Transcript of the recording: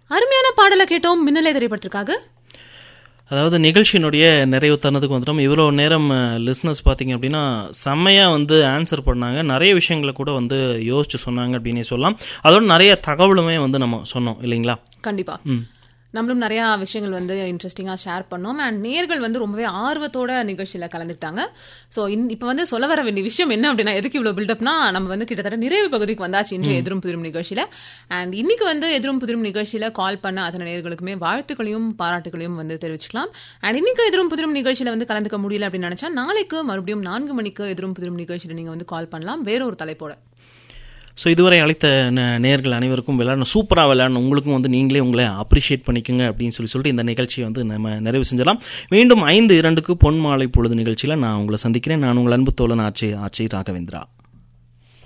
அருமையான பாடலை கேட்டோம் மின்னலை திரைப்படத்திற்காக அதாவது நிகழ்ச்சியினுடைய நிறைவு தருணத்துக்கு வந்துட்டோம் இவ்வளோ நேரம் லிஸ்னஸ் பார்த்தீங்க அப்படின்னா செம்மையாக வந்து ஆன்சர் பண்ணாங்க நிறைய விஷயங்களை கூட வந்து யோசிச்சு சொன்னாங்க அப்படின்னே சொல்லலாம் அதோட நிறைய தகவலுமே வந்து நம்ம சொன்னோம் இல்லைங்களா கண்டிப்பா நம்மளும் நிறைய விஷயங்கள் வந்து இன்ட்ரெஸ்டிங்கா ஷேர் பண்ணோம் அண்ட் நேர்கள் வந்து ரொம்பவே ஆர்வத்தோட நிகழ்ச்சியில கலந்துட்டாங்க ஸோ இப்போ வந்து சொல்ல வர வேண்டிய விஷயம் என்ன அப்படின்னா எதுக்கு இவ்வளவு பில்டப்னா நம்ம வந்து கிட்டத்தட்ட நிறைவு பகுதிக்கு வந்தாச்சு இன்று எதிரும் புதிரும் நிகழ்ச்சியில அண்ட் இன்னைக்கு வந்து எதிரும் புதிரும் நிகழ்ச்சியில கால் பண்ண அத்தனை நேர்களுக்குமே வாழ்த்துக்களையும் பாராட்டுகளையும் வந்து தெரிவிச்சுக்கலாம் அண்ட் இன்னைக்கு எதிரும் புதிரும் நிகழ்ச்சியில வந்து கலந்துக்க முடியல அப்படின்னு நினைச்சா நாளைக்கு மறுபடியும் நான்கு மணிக்கு எதிரும் புதிரும் நிகழ்ச்சியில நீங்க வந்து கால் பண்ணலாம் வேற ஒரு தலைப்போட ஸோ இதுவரை அழைத்த ந- நேயர்கள் அனைவருக்கும் விளையாடணும் சூப்பராக விளையாடணும் உங்களுக்கும் வந்து நீங்களே உங்களை அப்ரிஷியேட் பண்ணிக்கோங்க அப்படின்னு சொல்லி சொல்லிட்டு இந்த நிகழ்ச்சியை வந்து நம்ம நிறைவு செஞ்சலாம் மீண்டும் ஐந்து இரண்டுக்கு பொன் மாலை பொழுது நிகழ்ச்சியில் நான் உங்களை சந்திக்கிறேன் நான் உங்கள் அன்பு தோழன் ஆட்சி ஆட்சி ராகவேந்திரா